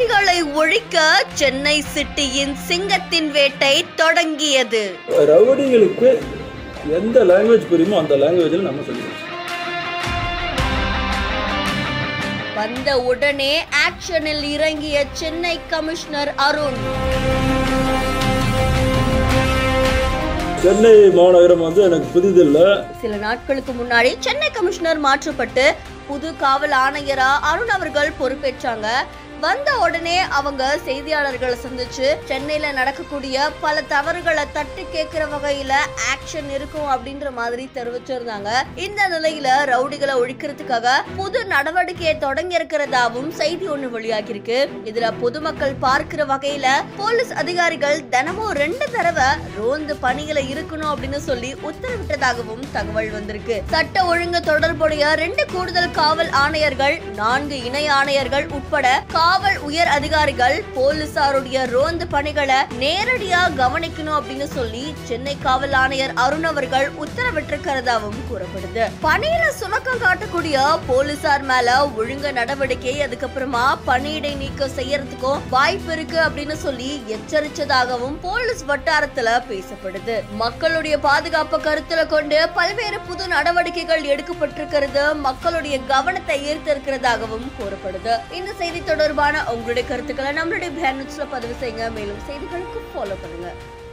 ரவுடிகளை ஒழிக்க சென்னை சிட்டியின் சிங்கத்தின் வேட்டை தொடங்கியது ரவுடிகளுக்கு எந்த லாங்குவேஜ் புரியுமோ அந்த லாங்குவேஜில் நம்ம சொல்லிடுவோம் வந்த உடனே ஆக்ஷனில் இறங்கிய சென்னை கமிஷனர் அருண் சென்னை மாநகரம் வந்து எனக்கு புதிதில்லை சில நாட்களுக்கு முன்னாடி சென்னை கமிஷனர் மாற்றப்பட்டு புது காவல் ஆணையரா அருண் அவர்கள் பொறுப்பேற்றாங்க வந்த உடனே அவங்க செய்தியாளர்களை சந்திச்சு சென்னையில நடக்கக்கூடிய பல தவறுகளை தட்டி கேட்கிற வகையில ஆக்ஷன் இருக்கும் அப்படின்ற மாதிரி தெரிவிச்சிருந்தாங்க இந்த நிலையில ரவுடிகளை ஒழிக்கிறதுக்காக புது நடவடிக்கையை தொடங்கி இருக்கிறதாவும் செய்தி ஒண்ணு வெளியாகிருக்கு இதுல பொதுமக்கள் பார்க்கிற வகையில போலீஸ் அதிகாரிகள் தினமும் ரெண்டு தடவை ரோந்து பணியில இருக்கணும் அப்படின்னு சொல்லி உத்தரவிட்டதாகவும் தகவல் வந்திருக்கு சட்ட ஒழுங்கு தொடர்புடைய ரெண்டு கூடுதல் காவல் ஆணையர்கள் நான்கு இணை ஆணையர்கள் உட்பட காவல் உயர் அதிகாரிகள் போலீசாருடைய ரோந்து பணிகளை நேரடியா கவனிக்கணும் அப்படின்னு சொல்லி சென்னை காவல் ஆணையர் அருண் அவர்கள் உத்தரவிட்டிருக்கிறதாவும் கூறப்படுது பணியில சுணக்கம் காட்டக்கூடிய போலீசார் மேல ஒழுங்க நடவடிக்கை அதுக்கப்புறமா பணியிடை நீக்கம் செய்யறதுக்கும் வாய்ப்பு இருக்கு அப்படின்னு சொல்லி எச்சரிச்சதாகவும் போலீஸ் வட்டாரத்துல பேசப்படுது மக்களுடைய பாதுகாப்பை கருத்துல கொண்டு பல்வேறு புது நடவடிக்கைகள் எடுக்கப்பட்டிருக்கிறது மக்களுடைய கவனத்தை ஈர்த்திருக்கிறதாகவும் கூறப்படுது இந்த செய்தி தொடர்பான உங்களுடைய கருத்துக்களை நம்மளுடைய பேனட்ஸ்ல பதிவு செய்யுங்க மேலும் செய்திகளுக்கு ஃபாலோ பண்ணுங்க